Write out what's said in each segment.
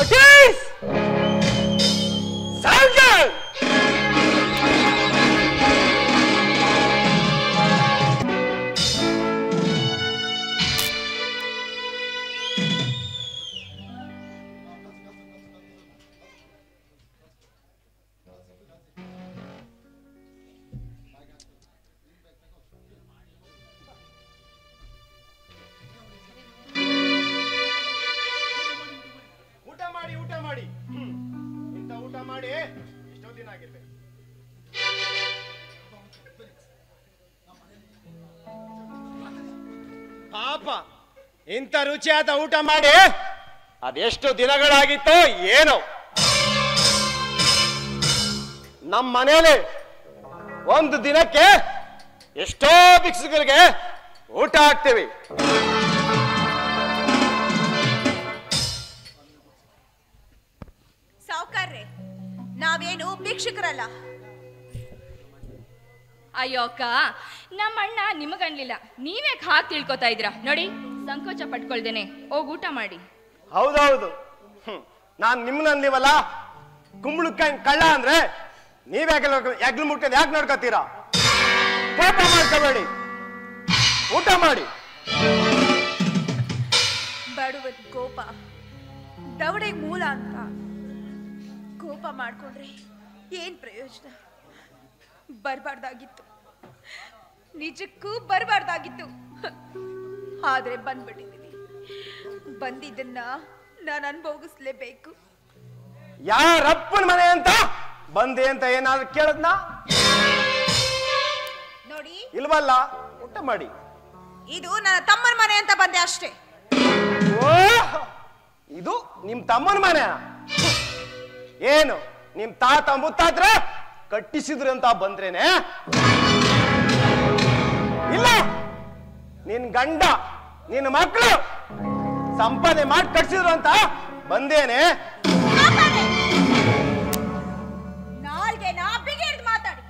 Notice surgeon ಊಟ ಮಾಡಿ ಊಟ ಮಾಡಿ ಹ್ಮ್. ಇಂಥ ಊಟ ಮಾಡಿ ಎಷ್ಟೋ ದಿನ ಆಗಿರ್ಬೇಕು ಪಾಪ ಇಂಥ ರುಚಿಯಾದ ಊಟ ಮಾಡಿ ಅದೆಷ್ಟು ದಿನಗಳಾಗಿತ್ತೋ ಏನೋ ನಮ್ಮ ಮನೇಲಿ ಒಂದು ದಿನಕ್ಕೆ ಎಷ್ಟೋ ಭಿಕ್ಷುಗಳಿಗೆ ಊಟ ಹಾಕ್ತೀವಿ ಸಾವುಕಾರ್ರೆ ನಾವೇನು ಭಿಕ್ಷುಕರಲ್ಲ ಅಯ್ಯೋ ಅಕ್ಕ ನಮ್ಮ ಅಣ್ಣ ನಿಮಗನ್ಲಿಲ್ಲ ನೀವೇ ಹಾಗೆ ತಿಳ್ಕೊತಾ ಇದ್ದೀರಾ ನೋಡಿ ಸಂಕೋಚ ಪಟ್ಕೊಳ್ದೇನೆ ಹೋಗ್ ಊಟ ಮಾಡಿ ಹೌದೌದು ಹ್ಮ್. ನಾನ್ ನಿಮ್ಮನ್ನಲ್ಲಿವಲ್ಲ ಕುಂಬಳಕಾಯಿ ಕಳ್ಳ ಅಂದ್ರೆ ನೀವ್ಯಾಕೆ ಎಗ್ಲು ಮುಟ್ಟದ್ ಯಾಕೆ ನೋಡ್ಕೋತೀರಾ ಕೋಪ ಮಾಡ್ಕೋಬೇಡಿ ಊಟ ಮಾಡಿ ಬಡವನ್ ಕೋಪ ದವಡೆಗೆ ಮೂಲ ಅಂತ ಕೋಪ ಮಾಡ್ಕೊಂಡ್ರೆ ಏನ್ ಪ್ರಯೋಜನ ಬರಬಾರ್ದಾಗಿತ್ತು ನಿಜಕ್ಕೂ ಬರಬಾರ್ದಾಗಿತ್ತು ಆದ್ರೆ ಬಂದ್ಬಿಟ್ಟಿದ್ದೀನಿ ಬಂದಿದ್ದನ್ನ ನಾನು ಅನುಭವಿಸ್ಲೇಬೇಕು ಯಾರಪ್ಪನ ಮನೆ ಅಂತ ಬಂದೆ ಅಂತ ಏನಾದ್ರು ಕೇಳದ್ನ ನೋಡಿ ಇಲ್ವಲ್ಲ ಊಟ ಮಾಡಿ ಇದು ನನ್ನ ತಮ್ಮನ ಮನೆ ಅಂತ ಬಂದೆ ಅಷ್ಟೇ ಓ ಇದು ನಿಮ್ ತಮ್ಮನ ಮನೆ ಏನು ನಿಮ್ ತಾತ ಮುತ್ತಾತ್ರ ಕಟ್ಟಿಸಿದ್ರು ಅಂತ ಬಂದ್ರೇನೆ ಇಲ್ಲ ನಿನ್ ಗಂಡ ನಿನ್ನ ಮಕ್ಕಳು ಸಂಪಾದನೆ ಮಾಡಿ ಕಟ್ಸಿದ್ರು ಅಂತ ಬಂದೇನೆ ನಾಲ್ಗೆ ನಾ ಬಿಗಿಡ್ದು ಮಾತಾಡಿ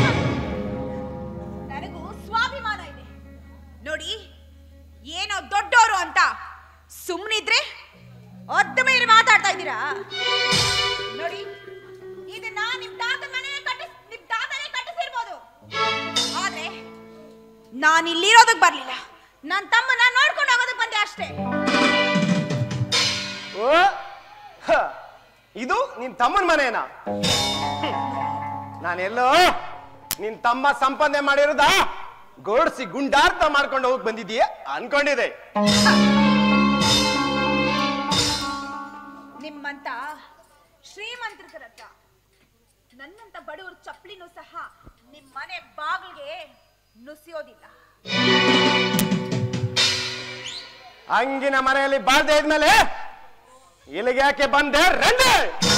ನನಗೂ ಸ್ವಾಭಿಮಾನ ಇದೆ ನೋಡಿ ಏನೋ ದೊಡ್ಡೋರು ಅಂತ ಸುಮ್ಮನಿದ್ರೆ ಅದ್ದ ಮೇಲೆ ಮಾತಾಡ್ತಾ ಇದ್ದೀರಾ ನೋಡಿ ಇದನ್ನ ನಿಮ್ ತಾತ ಮನೆ ಕಟ್ಟಿಸ್ ನಿಮ್ ತಾತನೇ ಕಟ್ಟಿಸಿರ್ಬೋದು ಆದ್ರೆ ನಾನು ಇಲ್ಲಿರೋದಕ್ ಬರ್ಲಿಲ್ಲ ನನ್ನ ತಮ್ಮನ ನೋಡ್ಕೊಂಡು ಹೋಗೋದಕ್ಕೆ ಬಂದೆ ಅಷ್ಟೇ ಓ ಹ, ಇದು ನಿನ್ ತಮ್ಮನ ಮನೇನಾ ಹ್ಮ್. ನಾನೆಲ್ಲೋ ನಿನ್ ತಮ್ಮ ಸಂಪಾದನೆ ಮಾಡಿರೋದ ಗೋಡ್ಸಿ ಗುಂಡಾರ್ಥ ಮಾಡ್ಕೊಂಡು ಹೋಗಿ ಬಂದಿದೀಯ ಅನ್ಕೊಂಡಿದೆ ನಿಮ್ಮಂತ ಶ್ರೀಮಂತರ ಹತ್ರ ನನ್ನಂತ ಬಡವರ ಚಪ್ಪಲಿನೂ ಸಹ ನಿಮ್ ಮನೆ ಬಾಗಿಲಿಗೆ ನುಸಿಯೋದಿಲ್ಲ ಹಂಗಿನ ಮನೆಯಲ್ಲಿ ಬಾಳ್ದೆ ಇದ್ಮೇಲೆ ಇಲ್ಲಿಗೆ ಯಾಕೆ ಬಂದೆ ರಂಡೆ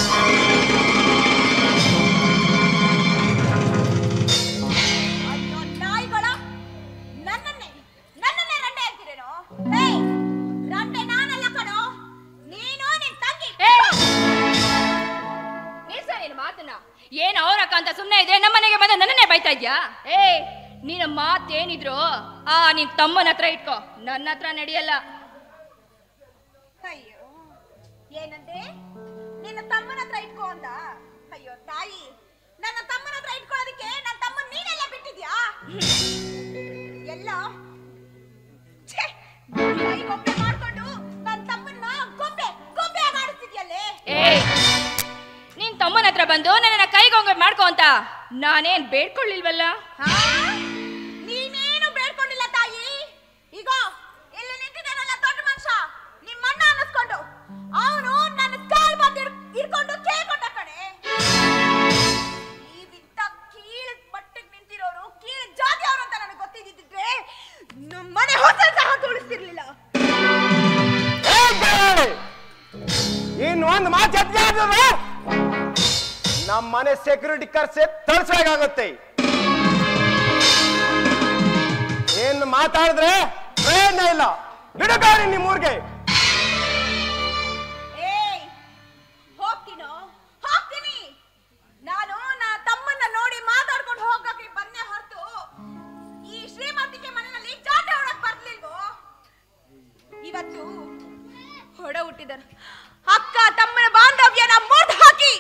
ಅಯ್ಯೋ ನಾಯಿಗಳ ನನ್ನನ್ನೇ ನನ್ನನ್ನೇ ರಂಡೆ ಅಂತೀರೇನೋ ಹೇ ರಂಡೆ ನಾನಲ್ಲ ಕಣೋ ನೀನು ನಿನ್ ತಂಗಿ ನಿಲ್ಸ ನಿನ್ ಮಾತನ್ನ ಏನ್ ಅವ್ರಕ್ಕ ಅಂತ ಸುಮ್ನೆ ಇದ್ರೆ ನಮ್ಮನೆಗೆ ಬಂದ ನನ್ನನ್ನೇ ಬೈತಾ ಇದ್ಯಾ ಏ ನಿನ್ನ ಮಾತೇನಿದ್ರು ಆ ನಿನ್ ತಮ್ಮನ ಹತ್ರ ಇಟ್ಕೋ ನನ್ನ ಹತ್ರ ನಡೆಯಲ್ಲ ಅಯ್ಯೋ ಏನಂದೆ ನಿನ್ನ ತಮ್ಮನ ಹತ್ರ ಇಟ್ಕೋ ಅಂದ ಅಯ್ಯೋ ತಾಯಿ ನನ್ನ ತಮ್ಮನ ಹತ್ರ ಇಟ್ಕೊಳ್ಳೋದಕ್ಕೆ ನನ್ನ ತಮ್ಮನ್ ನೀನೆಲ್ಲ ಬಿಟ್ಟಿದ್ಯಾ ಎಲ್ಲ ಛೇ, ಕೈ ಗೊಂಬೆ ಮಾಡ್ಕೊಂಡು ನನ್ನ ತಮ್ಮನ್ನ ಗೊಂಬೆ ಗೊಂಬೆ ಆಡಿಸ್ತಿದ್ಯಲ್ಲೇ ಏ ನಿನ್ ತಮ್ಮನ ಹತ್ರ ಬಂದು ನನ್ನ ಕೈಗೊಂಗೆ ಮಾಡ್ಕೋ ಅಂತ ನಾನೇನ್ ಬೇಡ್ಕೊಳ್ಳಿಲ್ವಲ್ಲ ಹಾ? ನೀನೇನು ಬೇಡ್ಕೊಂಡಿಲ್ಲ ತಾಯಿ ಈಗ ಇಲ್ಲಿ ನಿಂತಿದ್ದಾನಲ್ಲ ದೊಡ್ಡ ಮನುಷ್ಯ ನಿಮ್ಮಣ್ಣ ಅನ್ನಿಸ್ಕೊಂಡು ಅವನು ನನ್ನ ಕಾಲ್ ಬಂದು ಇಟ್ಕೊಂಡು ಕೇಳ್ಕೊಂಡ ಕಣೆ ನೀವಿಂತ ಕೀಳ್ ಮಟ್ಟಕ್ಕೆ ನಿಂತಿರೋರು ಕೀಳ್ ಜಾತಿ ಅವರು ಅಂತ ನನಗೆ ಗೊತ್ತಿದ್ದಿದ್ರೆ ನಮ್ಮ ಮನೆ ಹೊಸ ಸಹ ತುಳಿಸ್ತಿರ್ಲಿಲ್ಲ ಇನ್ನು ಒಂದು ಮಾತು ಎತ್ತಿದ್ರೆ ನಮ್ಮ ಮನೆ ಸೆಕ್ಯೂರಿಟಿ ಕರ್ಸೆ ತಳ್ಸಾಗುತ್ತೆ ಏನು ಮಾತಾಡಿದ್ರೆ ಪ್ರಯೋಜನ ಇಲ್ಲ ಬಿಡುಗಾರಿ ನಿಮ್ಮೂರ್ಗೆ ಏಯ್ ಹೋಗ್ತೀನೋ ಹೋಗ್ತೀನಿ ನಾನು ನಾ ತಮ್ಮನ್ನ ನೋಡಿ ಮಾತಾಡ್ಕೊಂಡು ಹೋಗಕ್ಕೆ ಬಂದೆ ಹೊರತು ಈ ಶ್ರೀಮಂತಿಕೆ ಮನೆಯಲ್ಲಿ ಜಾಟ ಹೊಡಕ್ ಬರ್ಲಿಲ್ವೋ ಇವತ್ತು ಹೊಡ ಊಟ ಬಿಟ್ಟಿದ್ದಾರೆ ಅಕ್ಕ ತಮ್ಮನ ಬಾಂಧವ್ಯನ ಮುರಿದು ಹಾಕಿ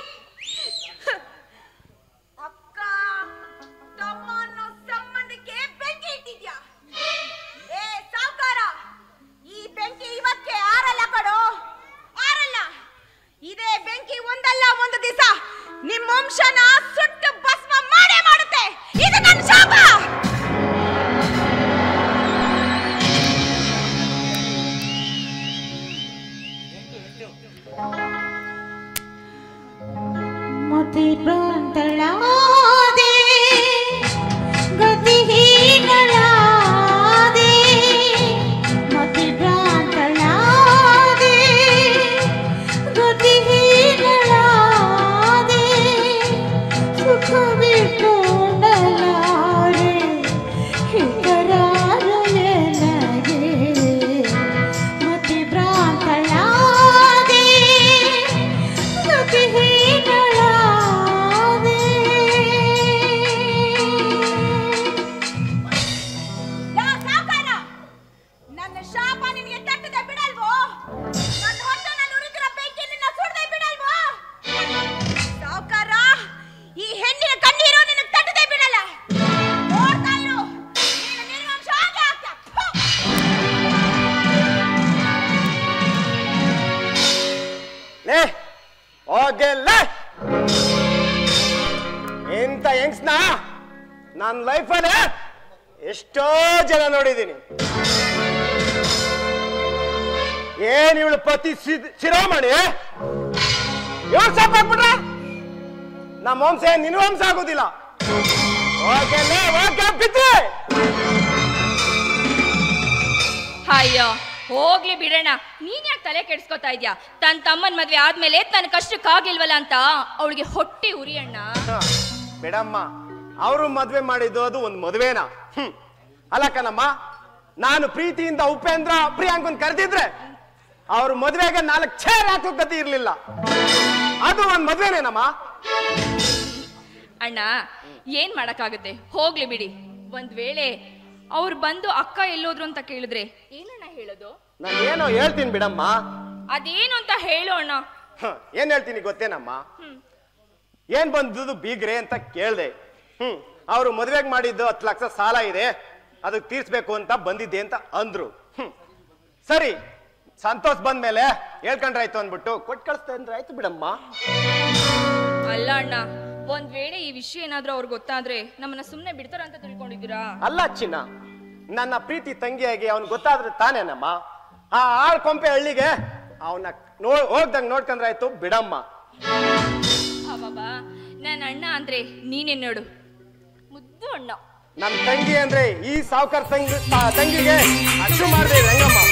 ಅಕ್ಕ ತಮ್ಮ ಅನ್ನೋ ಸಂಬಂಧಕ್ಕೆ ಬೆಂಕಿ ಇಟ್ಟಿದ್ಯಾ ಏ ಸಾವುಕಾರ ಈ ಬೆಂಕಿ ಇವಕ್ಕೆ ಆರಲ್ಲ ಕಣೋ ಆರಲ್ಲ ಇದೇ ಬೆಂಕಿ ಒಂದಲ್ಲ ಒಂದು ದಿವಸ ನಿಮ್ಮ ವಂಶನ ಸುಟ್ಟು ಭಸ್ಮ ಮಾಡೇ ಮಾಡುತ್ತೆ ಇದು ನನ್ನ ಶಾಪ ಮತಿ ಭ್ರಾಂತಳಾದೆ ಗತಿಹೀನಳಾದೆ ಮತಿ ಭ್ರಾಂತಳಾದೆ ಗತಿಹೀನಳಾದೆ ಸುಖ ಬಿಟ್ಟುಂಡಲಾರೆ ಹಿತರಾರು ನನಗೆ ಮತಿ ಭ್ರಾಂತಳಾದೆ ಯಾ ಸಾವುಕಾರ ನನ್ನ ಶಾಪ ನಿನಗೆ ತಟ್ಟದೆ ಬಿಡಲ್ವೋ ನನ್ನ ಹೊಟ್ಟೆನಲ್ಲಿ ಉರಿದಿರೋ ಬೆಂಕಿ ನಿನ್ನ ಸುಡದೆ ಬಿಡಲ್ವೋ ಸಾವುಕಾರ ಈ ಹೆಣ್ಣಿನ ಕಣ್ಣೀರು ನಿನಗೆ ತಟ್ಟದೆ ಬಿಡಲ್ಲ ನೋಡ್ತಾ ಇರು ನೀನು ನಿರ್ವಂಶ ಆಗೇ ಆಗ್ತ್ಯಾ. ಫು! ಲೇ ಹೋಗೆಲ್ಲ ಇಂಥ ಯಂಗ್ಸ್ನ ನನ್ನ ಲೈಫಲ್ಲಿ ಎಷ್ಟೋ ಜನ ನೋಡಿದ್ದೀನಿ ಏನ್ ಇವಳು ಪತಿ ಸಿದ್- ಶಿರೋಮಣಿ ಇವಳು ಸಾಕಾಗ್ಬಿಟ್ರ ನಮ್ಮ ವಂಶ ಏನ್ ನಿನ್ನ ವಂಶ ಆಗೋದಿಲ್ಲ ಹೋಗೆಲ್ಲ ಹೋಗ ಬಿದ್ದೆ ಅಯ್ಯೋ ಹೋಗ್ಲಿ ಬಿಡೋಣ ನೀನ್ ಯಾಕೆ ತಲೆ ಕೆಡ್ಸ್ಕೊತಾ ಇದ್ಯಾ ತನ್ನ ತಮ್ಮನ ಮದ್ವೆ ಆದ್ಮೇಲೆ ತನ್ನ ಕಷ್ಟಕ್ಕಾಗಿಲ್ವಲ್ಲ ಅಂತ ಅವಳಿಗೆ ಹೊಟ್ಟೆ ಉರಿಯಣ್ಣ ಹ, ಬಿಡಮ್ಮ ಅವರು ಮದ್ವೆ ಮಾಡಿದ್ದು ಅದು ಒಂದು ಮದುವೆನಾ ಹ್ಮ್ ಅಲ್ಲ ಕಣಮ್ಮ ನಾನು ಪ್ರೀತಿಯಿಂದ ಉಪೇಂದ್ರ ಪ್ರಿಯಾಂಕನ್ ಕರೆದಿದ್ರೆ ಅವ್ರ ಮದ್ವೆಗೆ ನಾಲ್ಕು ಚೇರ್ ಹಾಕೋ ಗತಿ ಇರ್ಲಿಲ್ಲ ಅದು ಒಂದ್ ಮದ್ವೆನೇನಮ್ಮ ಅಣ್ಣ ಏನ್ ಮಾಡಕ್ಕಾಗುತ್ತೆ ಹೋಗ್ಲಿ ಬಿಡಿ ಒಂದ್ ವೇಳೆ ಅವ್ರು ಬಂದು ಅಕ್ಕ ಎಲ್ಲೋದ್ರು ಅಂತ ಕೇಳಿದ್ರೆ ಏನಣ್ಣ ಹೇಳೋದು ನಾನು ಏನೋ ಹೇಳ್ತೀನಿ ಬಿಡಮ್ಮ ಅದೇನು ಅಂತ ಹೇಳು ಅಣ್ಣ ಹ, ಏನ್ ಹೇಳ್ತೀನಿ ಗೊತ್ತೇನಮ್ಮ ಏನ್ ಬಂದದ್ದು ಬೀಗ್ರೆ ಅಂತ ಕೇಳ್ದೆ ಹ್ಮ್ ಅವರು ಮದ್ವೆಗೆ ಮಾಡಿದ್ದು ಹತ್ತು ಲಕ್ಷ ಸಾಲ ಇದೆ ಅದಕ್ಕೆ ತೀರ್ಸ್ಬೇಕು ಅಂತ ಬಂದಿದ್ದೆ ಅಂತ ಅಂದ್ರು ಹ್ಮ್ ಸರಿ ಸಂತೋಷ್ ಬಂದ್ಮೇಲೆ ಹೇಳ್ಕೊಂಡ್ರಾಯ್ತು ಅಂದ್ಬಿಟ್ಟು ಕೊಟ್ಟು ಕಳಿಸ್ತಾ ಅಂದ್ರೆ ಆಯ್ತು ಬಿಡಮ್ಮ ಅಲ್ಲ ಅಣ್ಣ ಒಂದ್ ವೇಳೆ ಈ ವಿಷಯ ಏನಾದ್ರೂ ಅವ್ರಿಗೆ ಗೊತ್ತಾದ್ರೆ ನಮ್ಮನ್ನ ಸುಮ್ನೆ ಬಿಡ್ತಾರ ಅಂತ ತಿಳ್ಕೊಂಡಿದ್ದೀರಾ ಅಲ್ಲ ಚಿನ್ನ ನನ್ನ ಪ್ರೀತಿ ತಂಗಿಯಾಗಿ ಅವ್ನ್ ಗೊತ್ತಾದ್ರೆ ತಾನೇನಮ್ಮ ಆ ಆಳ್ ಕೊಂಪೆ ಹಳ್ಳಿಗೆ ಅವನ ನೋ ಹೋಗ್ದಂಗ್ ನೋಡ್ಕೊಂಡ್ರಾಯ್ತು ಬಿಡಮ್ಮ ಅಬ್ಬಬ್ಬಾ ನನ್ನ ಅಣ್ಣ ಅಂದ್ರೆ ನೀನೇ ನೋಡು ಮುದ್ದು ಅಣ್ಣ ನಮ್ ತಂಗಿ ಅಂದ್ರೆ ಈ ಸಾವುಕಾರ ತಂಗಿ ಆ ತಂಗಿಗೆ ಅಷ್ಟು ಮಾಡಿದೆ ರಂಗಮ್ಮ